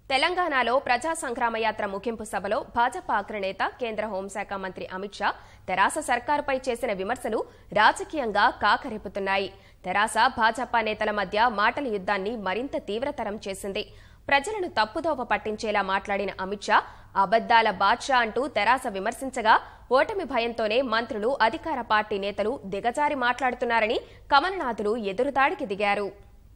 తెలంగాణలో ప్రజా సంగ్రామ యాత్ర ముగింపు సభలో భాజపా అగ్రనేత కేంద్ర హోంశాఖ మంత్రి అమిత్ షా తెరాస సర్కారుపై చేసిన విమర్శలు రాజకీయంగా కాకరేపుతున్నాయి తెరాస భాజపా నేతల మధ్య మాటల యుద్ధాన్ని మరింత తీవ్రతరం చేసింది ప్రజలను తప్పుదోవ పట్టించేలా మాట్లాడిన అమిత్ షా అబద్దాల బాద్షా అంటూ తెరాస విమర్శించగా ఓటమి భయంతోనే మంత్రులు అధికార పార్టీ నేతలు దిగజారి మాట్లాడుతున్నారని కమలనాథులు ఎదురుదాడికి దిగారు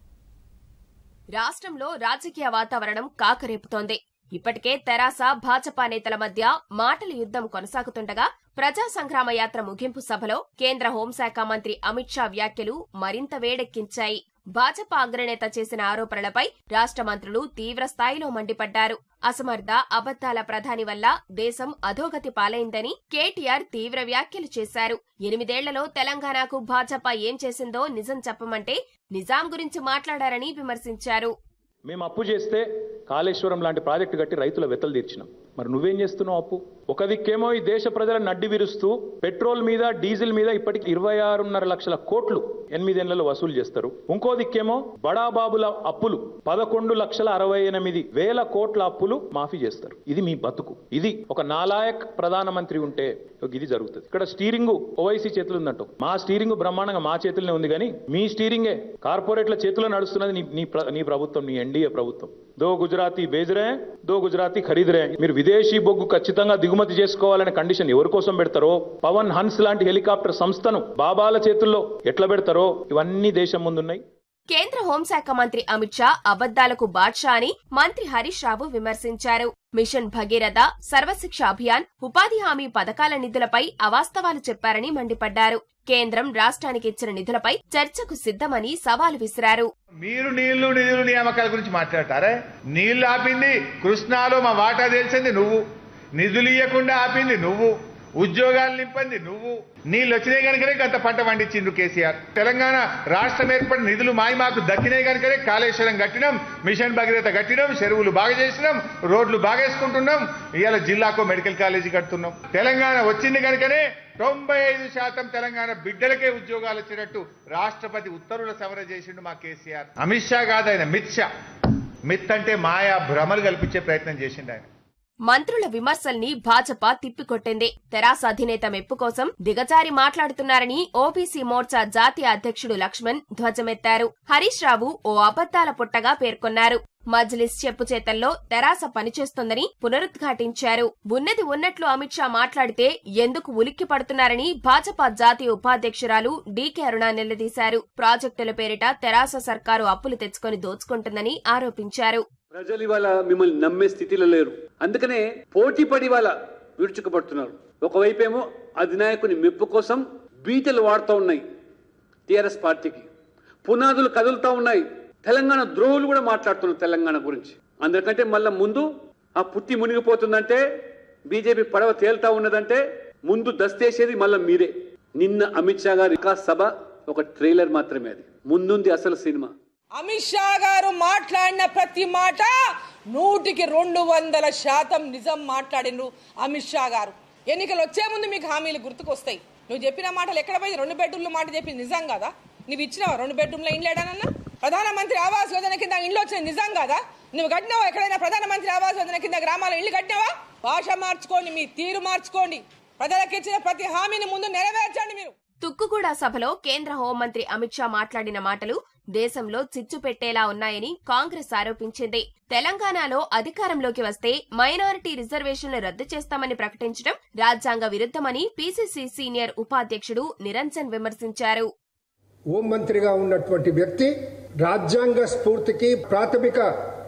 రాష్ట్రంలో రాజకీయ వాతావరణం కాకరేపుతోంది ఇప్పటికే తెరాస భాజపా నేతల మధ్య మాటల యుద్ధం కొనసాగుతుండగా ప్రజా సంగ్రామ యాత్ర ముగింపు సభలో కేంద్ర హోంశాఖ మంత్రి అమిత్ షా వ్యాఖ్యలు మరింత వేడెక్కించాయి భాజపా అగ్రనేత చేసిన ఆరోపణలపై రాష్ట్ర మంత్రులు తీవ్ర స్థాయిలో మండిపడ్డారు అసమర్థ అబద్దాల ప్రధాని వల్ల దేశం అధోగతి పాలైందని కేటీఆర్ తీవ్ర వ్యాఖ్యలు చేశారు ఎనిమిదేళ్లలో తెలంగాణకు భాజపా ఏం చేసిందో నిజం చెప్పమంటే నిజాం గురించి మాట్లాడారని విమర్శించారు మేము అప్పు చేస్తే కాళేశ్వరం లాంటి ప్రాజెక్టు కట్టి రైతుల వెతలు తీర్చినాం మరి నువ్వేం చేస్తున్నావు అప్పు ఒక దిక్కేమో ఈ దేశ ప్రజలను నడ్డి విరుస్తూ పెట్రోల్ మీద డీజిల్ మీద ఇప్పటికి ఇరవై ఆరున్నర లక్షల కోట్లు ఎనిమిదేళ్లలో వసూలు చేస్తారు ఇంకో దిక్కేమో బడాబాబుల అప్పులు పదకొండు లక్షల అరవై ఎనిమిది వేల కోట్ల అప్పులు మాఫీ చేస్తారు ఇది మీ బతుకు ఇది ఒక నాలాయక్ ప్రధానమంత్రి ఉంటే ఇది జరుగుతుంది ఇక్కడ స్టీరింగ్ ఓవైసీ చేతులు ఉందంట మా స్టీరింగ్ బ్రహ్మాండంగా మా చేతుల్లోనే ఉంది కానీ మీ స్టీరింగే కార్పొరేట్ల చేతిలో నడుస్తున్నది నీ నీ ప్ర- నీ ప్రభుత్వం నీ ఎన్డీఏ ప్రభుత్వం దో గుజరాతీ బేజరే దో గుజరాతీ ఖరీదరే మీరు విదేశీ బొగ్గు ఖచ్చితంగా దిగుమతి చేసుకోవాలనే కండిషన్ ఎవరి కోసం పెడతారో పవన్ హన్స్ లాంటి హెలికాప్టర్ సంస్థను బాబాల చేతుల్లో ఎట్లా పెడతారో ఇవన్నీ దేశం ముందున్నాయి కేంద్ర హోంశాఖ మంత్రి అమిత్ షా అబద్దాలకు బాద్షా అని మంత్రి హరీష్ రావు విమర్శించారు మిషన్ భగీరథ సర్వశిక్ష అభియాన్ ఉపాధి హామీ పథకాల నిధులపై అవాస్తవాలు చెప్పారని మండిపడ్డారు కేంద్రం రాష్ట్రానికి ఇచ్చిన నిధులపై చర్చకు సిద్ధమని సవాలు విసిరారు మీరు నీళ్లు నిధులు నియామకాల గురించి మాట్లాడతారే నీళ్లు ఆపింది కృష్ణాలో మా వాటా తెలిసింది నువ్వు నిధులు ఇవ్వకుండా ఆపింది నువ్వు ఉద్యోగాలు నింపింది నువ్వు నీళ్ళు వచ్చినాయి కనుకనే గంత పంట పండించిండు కేసీఆర్ తెలంగాణ రాష్ట్రం ఏర్పడిన నిధులు మాయి మాకు దక్కినాయి కనుకనే కాళేశ్వరం కట్టినాం మిషన్ భగీరథ కట్టినాం చెరువులు బాగా చేసినాం రోడ్లు బాగేసుకుంటున్నాం ఇవాళ జిల్లాకో మెడికల్ కాలేజీ కడుతున్నాం తెలంగాణ వచ్చింది కనుకనే తొంభై ఐదు శాతం తెలంగాణ బిడ్డలకే ఉద్యోగాలు వచ్చినట్టు రాష్ట్రపతి ఉత్తర్వుల సవరణ చేసిండు మా కేసీఆర్ అమిత్ షా కాదు ఆయన మిత్ షా మిత్ అంటే మాయా భ్రమలు కల్పించే ప్రయత్నం చేసిండు ఆయన మంత్రుల విమర్శల్ని భాజపా తిప్పికొట్టింది తెరాస అధినేత మెప్పు కోసం దిగజారి మాట్లాడుతున్నారని ఓబీసీ మోర్చా జాతీయ అధ్యక్షుడు లక్ష్మణ్ ధ్వజమెత్తారు హరీష్ రావు ఓ అబద్దాల పుట్టగా పేర్కొన్నారు మజ్లిస్ చెప్పు చేతల్లో తెరాస పనిచేస్తోందని పునరుద్ఘాటించారు ఉన్నది ఉన్నట్లు అమిత్ షా మాట్లాడితే ఎందుకు ఉలిక్కి పడుతున్నారని భాజపా జాతీయ ఉపాధ్యక్షురాలు డీకే అరుణ నిలదీశారు ప్రాజెక్టుల పేరిట తెరాస సర్కారు అప్పులు తెచ్చుకొని దోచుకుంటుందని ఆరోపించారు ప్రజలు ఇవాళ మిమ్మల్ని నమ్మే స్థితిలో లేరు అందుకనే పోటీ పడి ఇవాళ విరుచుకుపడుతున్నారు ఒకవైపేమో అధినాయకుని మెప్పు కోసం బీటలు వాడుతూ ఉన్నాయి టీఆర్ఎస్ పార్టీకి పునాదులు కదులుతూ ఉన్నాయి తెలంగాణ ద్రోవులు కూడా మాట్లాడుతున్నారు తెలంగాణ గురించి అందరికంటే మళ్ళా ముందు ఆ పుట్టి మునిగిపోతుందంటే బీజేపీ పడవ తేలుతా ఉన్నదంటే ముందు దస్తేసేది మళ్ళా మీరే నిన్న అమిత్ షా గారి వికాస్ సభ ఒక ట్రైలర్ మాత్రమే అది ముందుంది అసలు సినిమా అమిత్ షా గారు మాట్లాడిన ప్రతి మాట నూటికి రెండు వందల శాతం నిజం మాట్లాడిండ్రు అమిత్ షా గారు ఎన్నికలు వచ్చే ముందు మీకు హామీలు గుర్తుకొస్తాయి నువ్వు చెప్పిన మాటలు ఎక్కడ పోయి రెండు బెడ్రూమ్ల మాట చెప్పింది నిజం కదా నువ్వు ఇచ్చినావా రెండు బెడ్రూమ్ల ఇండ్లు ఏడానన్నా ప్రధానమంత్రి ఆవాస్ యోజన కింద ఇండ్లు వచ్చిన నిజం కదా నువ్వు కట్టినావా ఎక్కడైనా ప్రధానమంత్రి ఆవాస్ యోజన కింద గ్రామాల ఇల్లు కట్టినావా భాష మార్చుకోండి మీ తీరు మార్చుకోండి ప్రజలకు ఇచ్చిన ప్రతి హామీని ముందు నెరవేర్చండి మీరు తుక్కుగూడ సభలో కేంద్ర హోంమంత్రి అమిత్ షా మాట్లాడిన మాటలు దేశంలో చిచ్చు పెట్టేలా ఉన్నాయని కాంగ్రెస్ ఆరోపించింది తెలంగాణలో అధికారంలోకి వస్తే మైనారిటీ రిజర్వేషన్లు రద్దు చేస్తామని ప్రకటించడం రాజ్యాంగ విరుద్ధమని పీసీసీ సీనియర్ ఉపాధ్యక్షుడు నిరంజన్ విమర్శించారు హోం మంత్రిగా ఉన్నటువంటి వ్యక్తి రాజ్యాంగ స్ఫూర్తికి ప్రాథమిక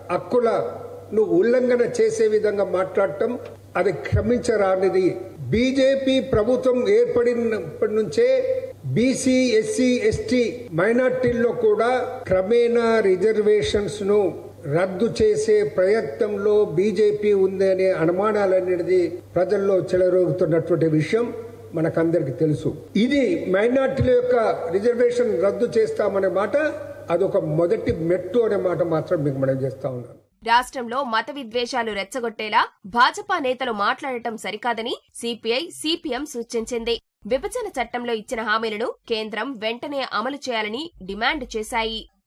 హక్కులను ఉల్లంఘన చేసే విధంగా మాట్లాడటం అది క్షమించరానిది బీజేపీ ప్రభుత్వం ఏర్పడినప్పటి నుంచే బీసీ ఎస్సీ ఎస్టీ మైనార్టీల్లో కూడా క్రమేణా రిజర్వేషన్స్ ను రద్దు చేసే ప్రయత్నంలో బీజేపీ ఉందనే అనుమానాలనేది ప్రజల్లో చెలరోగుతున్నటువంటి విషయం మనకందరికి తెలుసు ఇది మైనార్టీల యొక్క రిజర్వేషన్ రద్దు చేస్తామనే మాట అదొక మొదటి మెట్టు అనే మాట మాత్రం మీకు మనం చేస్తా ఉన్నాను రాష్ట్రంలో మత విద్వేషాలు రెచ్చగొట్టేలా భాజపా నేతలు మాట్లాడటం సరికాదని సిపిఐ సిపిఎం సూచించింది విభజన చట్టంలో ఇచ్చిన హామీలను కేంద్రం వెంటనే అమలు చేయాలని డిమాండ్ చేశాయి